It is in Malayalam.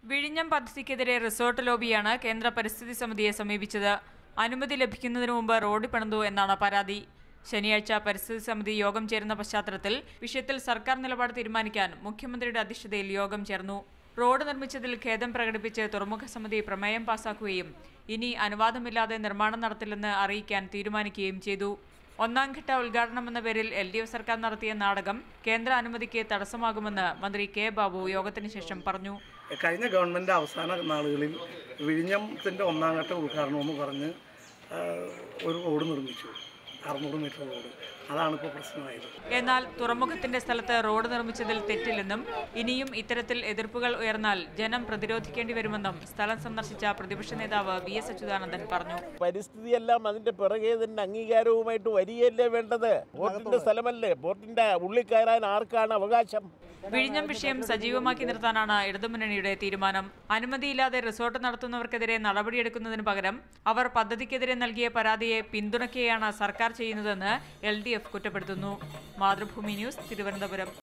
വിഴിഞ്ഞം പദ്ധതിക്കെതിരെ റിസോർട്ട് ലോബിയാണ് കേന്ദ്ര പരിസ്ഥിതി സമിതിയെ സമീപിച്ചത് അനുമതി ലഭിക്കുന്നതിന് മുമ്പ് റോഡ് പണിതു എന്നാണ് പരാതി ശനിയാഴ്ച പരിസ്ഥിതി സമിതി യോഗം ചേരുന്ന പശ്ചാത്തലത്തിൽ വിഷയത്തിൽ സർക്കാർ നിലപാട് തീരുമാനിക്കാൻ മുഖ്യമന്ത്രിയുടെ അധ്യക്ഷതയിൽ യോഗം ചേർന്നു റോഡ് നിർമ്മിച്ചതിൽ ഖേദം പ്രകടിപ്പിച്ച് തുറമുഖ സമിതി പ്രമേയം പാസാക്കുകയും ഇനി അനുവാദമില്ലാതെ നിർമ്മാണം നടത്തില്ലെന്ന് അറിയിക്കാൻ തീരുമാനിക്കുകയും ചെയ്തു ഒന്നാം ഘട്ട ഉദ്ഘാടനം എന്ന പേരിൽ എൽ ഡി എഫ് സർക്കാർ നടത്തിയ നാടകം കേന്ദ്ര അനുമതിക്ക് തടസ്സമാകുമെന്ന് മന്ത്രി കെ ബാബു യോഗത്തിന് ശേഷം പറഞ്ഞു കഴിഞ്ഞ ഗവൺമെൻറ് അവസാന നാളുകളിൽ വിഴിഞ്ഞത്തിൻ്റെ ഒന്നാം ഘട്ട ഉദ്ഘാടനം എന്ന് പറഞ്ഞ് ആ, ഒരു റോഡ് നിർമ്മിച്ചു അറുന്നൂറ് മീറ്റർ റോഡ് അതാണ് ഇപ്പോൾ പ്രശ്നമായത് എന്നാൽ തുറമുഖത്തിന്റെ സ്ഥലത്ത് റോഡ് നിർമ്മിച്ചതിൽ തെറ്റില്ലെന്നും ഇനിയും ഇത്തരത്തിൽ എതിർപ്പുകൾ ഉയർന്നാൽ ജനം പ്രതിരോധിക്കേണ്ടി വരുമെന്നും സ്ഥലം സന്ദർശിച്ച പ്രതിപക്ഷ നേതാവ് വി എസ് അച്യുതാനന്ദൻ പറഞ്ഞു പരിസ്ഥിതിയെല്ലാം അതിന്റെ പിറകെ തന്നെ അംഗീകാരവുമായിട്ട് വരികയല്ലേ വേണ്ടത് പോർട്ടിന്റെ സ്ഥലമല്ലേ പോർട്ടിന്റെ ഉള്ളിൽ കയറാൻ ആർക്കാണ് അവകാശം വിഴിഞ്ഞം വിഷയം സജീവമാക്കി നിർത്താനാണ് ഇടതുമുന്നണിയുടെ തീരുമാനം അനുമതിയില്ലാതെ റിസോർട്ട് നടത്തുന്നവർക്കെതിരെ നടപടിയെടുക്കുന്നതിന് പകരം അവർ പദ്ധതിക്കെതിരെ നൽകിയ പരാതിയെ പിന്തുണയ്ക്കുകയാണ് സർക്കാർ ചെയ്യുന്നതെന്ന് എൽ കുറ്റപ്പെടുത്തുന്നു മാതൃഭൂമി ന്യൂസ് തിരുവനന്തപുരം